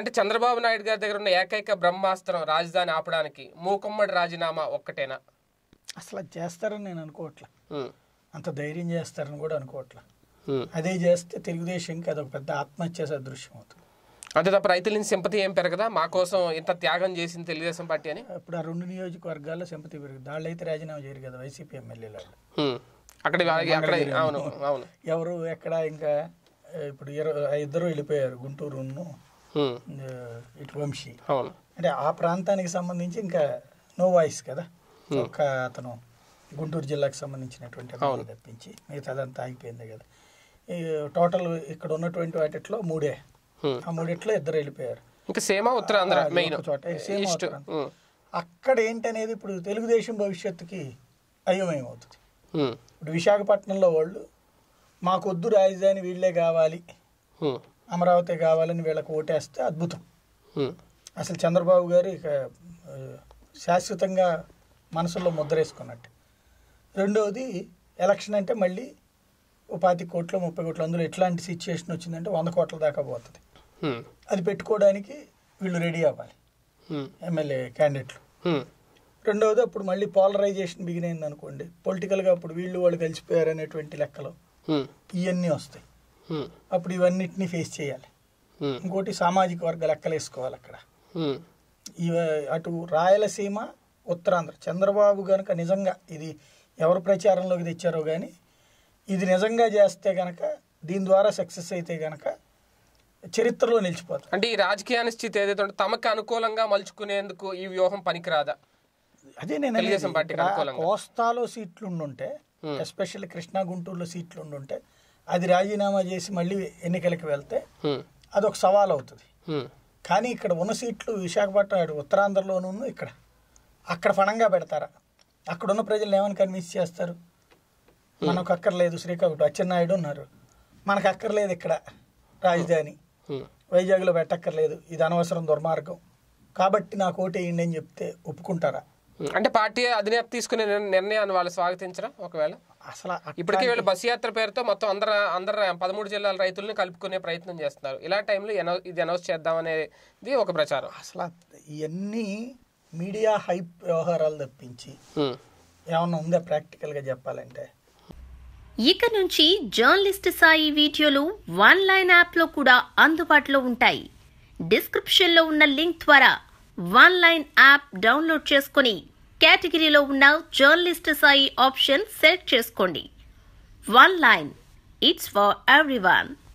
అంటే చంద్రబాబు నాయుడు గారి దగ్గర ఉన్న ఏకైక బ్రహ్మాస్త్రం రాజధాని ఆపడానికి మూకుమ్మడి రాజీనామా ఒక్కటేనా అసలు అది చేస్తారని నేను అనుకోవట్లే ఉమ్, అంత ధైర్యం చేస్తారని కూడా అనుకోవట్లే ఉమ్. అదే చేస్తే తెలుగుదేశంకి అదొక పెద్ద ఆత్మహత్య సదృశ్యం అవుతుంది అంతే తప్ప రైతుల నుంచి సింపతి ఏం పెరగదా మా కోసం ఇంత త్యాగం చేసింది తెలుగుదేశం పార్టీ అని ఇప్పుడు ఆ రెండు నియోజకవర్గాల్లో సింపతి పెరుగుతుంది వాళ్ళు అయితే రాజీనామా చేయరు కదా వైసీపీ ఎమ్మెల్యేలు వాళ్ళు ఉమ్. అక్కడ అక్కడ అవును అవును ఎవరు ఎక్కడ ఇంకా ఆ, ఇప్పుడు ఇరవై ఇద్దరు వెళ్ళిపోయారు గుంటూరును ఉమ్, ఆ, ఇటు వంశీ అవును అంటే ఆ ప్రాంతానికి సంబంధించి ఇంకా నో వాయిస్ కదా ఒక్క అతను గుంటూరు జిల్లాకు సంబంధించినటువంటి ఎమ్మెల్యే తప్పించి మిగతాదంతా ఆగిపోయింది కదా ఈ టోటల్ ఇక్కడ ఉన్నటువంటి వాటిట్లో మూడే ఉమ్. ఆ మూడిట్లో ఇద్దరు వెళ్ళిపోయారు ఇంకా సేమా ఉత్తరాంధ్ర అది మెయిన్ ఒక చోట, సేమ్ ఈస్ట్ ఉత్తరాంధ్ర. ఉమ్, అక్కడ ఏంటనేది ఇప్పుడు తెలుగుదేశం భవిష్యత్తుకి అయోమయం అవుతుంది ఉమ్, ఇప్పుడు విశాఖపట్నంలో వాళ్ళు మాకొద్దు రాజధాని వీళ్ళే కావాలి ఉమ్, అమరావతి కావాలని వీళ్ళకి ఓటేస్తే అద్భుతం ఉమ్, అసలు చంద్రబాబు గారు ఇక ఆ, శాశ్వతంగా మనసులో ముద్రేసుకున్నట్టు రెండవది ఎలక్షన్ అంటే మళ్ళీ ఓ పాతి కోట్లు ముప్పై కోట్లు అందులో ఎట్లాంటి సిచ్యుయేషన్ వచ్చిందంటే వంద కోట్ల దాకా పోతుంది ఉమ్, అది పెట్టుకోవడానికి వీళ్ళు రెడీ అవ్వాలి ఉమ్, ఎమ్మెల్యే క్యాండిడేట్లు ఉమ్, రెండవది అప్పుడు మళ్ళీ పోలరైజేషన్ బిగిన్ అయింది అనుకోండి పొలిటికల్గా అప్పుడు వీళ్ళు వాళ్ళు కలిసిపోయారు అనేటువంటి లెక్కలు ఉమ్, ఇవన్నీ వస్తాయి ఉమ్, అప్పుడు ఇవన్నిటిని ఫేస్ చేయాలి ఉమ్, ఇంకోటి సామాజిక వర్గ లెక్కలు వేసుకోవాలి అక్కడ ఉమ్, ఇవ అటు రాయలసీమ ఉత్తరాంధ్ర చంద్రబాబు గనుక నిజంగా ఇది ఎవరు ప్రచారంలోకి తెచ్చారో కానీ ఇది నిజంగా చేస్తే గనక దీని ద్వారా సక్సెస్ అయితే గనక చరిత్రలో నిలిచిపోతుంది అంటే ఈ రాజకీయ అనిశ్చితి ఏదైతే ఉందో తమకు అనుకూలంగా మలుచుకునేందుకు ఈ వ్యూహం పనికిరాదా అదే నేను అనేది. తెలుగుదేశం పార్టీకి ఇక్కడ అనుకూలంగా. కోస్తాలో సీట్లు ఉండుంటే ఎస్పెషల్లీ కృష్ణా గుంటూరులో సీట్లు ఉండుంటే అది రాజీనామా చేసి మళ్ళీ ఎన్నికలకు వెళ్తే ఉమ్, అదొక సవాల్ అవుతుంది ఉమ్, కానీ ఇక్కడ ఉన్న సీట్లు విశాఖపట్నం అటు ఉత్తరాంధ్రలోనూ ఇక్కడ అక్కడ ఫణంగా పెడతారా అక్కడ ఉన్న ప్రజలు ఏమని కన్విన్స్ చేస్తారు మనకు అక్కర్లేదు శ్రీకాకుళం అచ్చెన్నాయుడు ఉన్నారు మనకు అక్కర్లేదు ఇక్కడ రాజధాని ఉమ్. వైజాగ్లో పెట్టక్కర్లేదు ఇది అనవసరం దుర్మార్గం కాబట్టి నాకు ఓటేయండి అని చెప్తే ఒప్పుకుంటారా ఉమ్, అంటే పార్టీ అధినేత తీసుకునే నిర్- నిర్ణయాన్ని వాళ్ళు స్వాగతించరా ఒకవేళ అసలు అట్లా- ఇప్పటికే వీళ్ళు బస్సు యాత్ర పేరుతో మొత్తం అందరు అందరు పదమూడు జిల్లాల రైతులను కలుపుకునే ప్రయత్నం చేస్తున్నారు ఇలా టైంలో ఎనౌ- ఇది అనౌన్స్ చేద్దామనేది ఒక ప్రచారం అసలు ఇవన్నీ మీడియా హైప్ వ్యవహారాలు తప్పించి ఉమ్, ఏమన్నా ఉందా ప్రాక్టికల్గా చెప్పాలంటే ఇక నుంచి జర్నలిస్ట్ సాయి వీడియోలు వన్ లైన్ యాప్లో కూడా అందుబాటులో ఉంటాయి డిస్క్రిప్షన్లో ఉన్న లింక్ ద్వారా వన్ లైన్ యాప్ డౌన్లోడ్ చేసుకుని కేటగిరీలో ఉన్న జర్నలిస్ట్ సాయి ఆప్షన్ సెలెక్ట్ చేసుకోండి one line it's for everyone